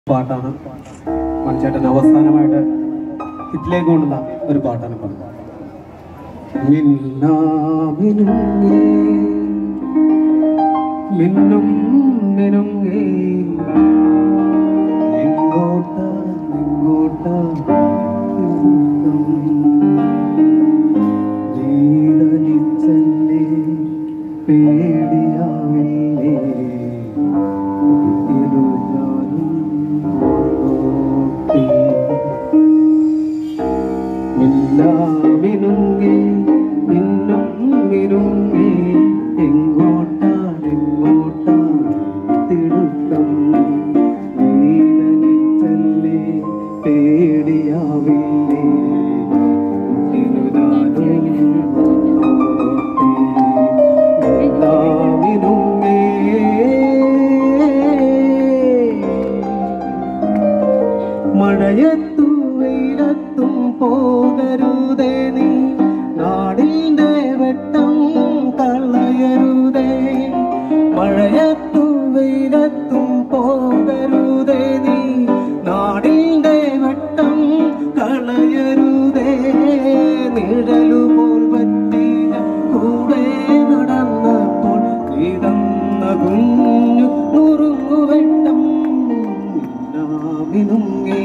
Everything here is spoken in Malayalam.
പാട്ടാണ് മണിച്ചേട്ടൻ അവസാനമായിട്ട് ഹിറ്റിലേക്ക് കൊണ്ടുവന്ന ഒരു പാട്ടാണ് പാടുന്നത് മിന്നാമിനുങ്ങേ, മിന്നും മിനുങ്ങേ, എങ്ങോട്ടാ എങ്ങോട്ടാ എങ്ങോട്ടും നീതലിച്ചല്ലേ പേടിയാവില്ലേ ഇരു ഞാനും നോക്കി. മിന്നാമിനുങ്ങി മിന്നും മിനുങ്ങി എങ്ങോട്ടാണ് എങ്ങോട്ടാണ് തിടുക്കം നീതലിച്ചല്ലേ പേടിയാവില്ലേ ഇരു ഞാനും നോക്കി. മഴയത്തു വെയിലത്തും പോകരുതേ നീ നാടിൻ്റെ വെട്ടം കളയരുതേ മഴയത്തു വെയിലത്തും പോകരുതേ നീ നാടിൻ്റെ വെട്ടം കളയരുതേ നിഴലുപോൽ പറ്റിയ കൂടെ നടന്നപ്പോൾ കിടന്ന കുഞ്ഞു നുറുങ്ങുവെട്ടം മിന്നാമിനുങ്ങേ